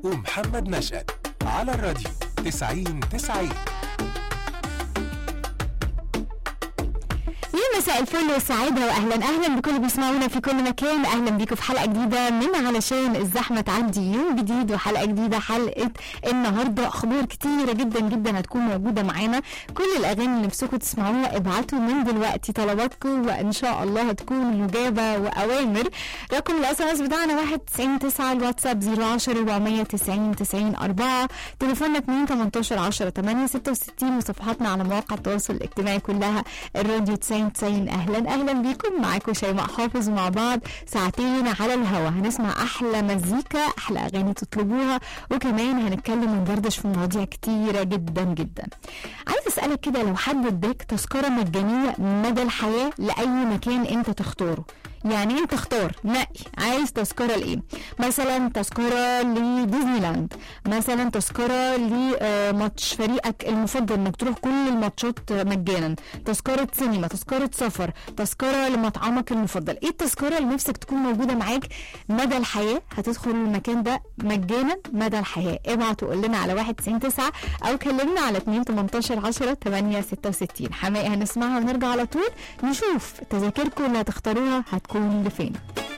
ومحمد نشأت على الراديو 90 90 يا مساء الفل والسعادة وأهلا أهلا بكل اللي بيسمعونا في كل مكان أهلا بيكم في حلقة جديدة من علشان الزحمة تعدي يوم جديد وحلقة جديدة حلقة النهاردة أخبار كتيرة جدا جدا هتكون موجودة معانا كل الأغاني اللي نفسكم تسمعوها ابعتوا من دلوقتي طلباتكم وإن شاء الله هتكون مجابة وأوامر رقم الاس ام اس بتاعنا 199 الواتساب 010 490 90 4 تليفوننا 2 18 10 8 66 وصفحاتنا على مواقع التواصل الاجتماعي كلها الراديو 90 90 اهلا اهلا بيكم معاكم شيماء حافظ مع بعض ساعتين على الهوا هنسمع احلى مزيكا احلى اغاني تطلبوها وكمان هنتكلم وندردش في مواضيع كتيره جدا جدا عايز اسالك كده لو حد اداك تذكره مجانيه مدى الحياه لاي مكان انت تختاره يعني انت اختار نقي عايز تذكره لايه مثلا تذكره لديزني لاند مثلا تذكره لماتش فريقك المفضل انك تروح كل الماتشات مجانا تذكره سينما تذكره سفر تذكره لمطعمك المفضل ايه التذكره اللي نفسك تكون موجوده معاك مدى الحياه هتدخل المكان ده مجانا مدى الحياه ابعت وقول لنا على 199 او كلمنا على 2 18 10 8 66 حماقي هنسمعها ونرجع على طول نشوف تذاكركم اللي هتختاروها هتكون لفين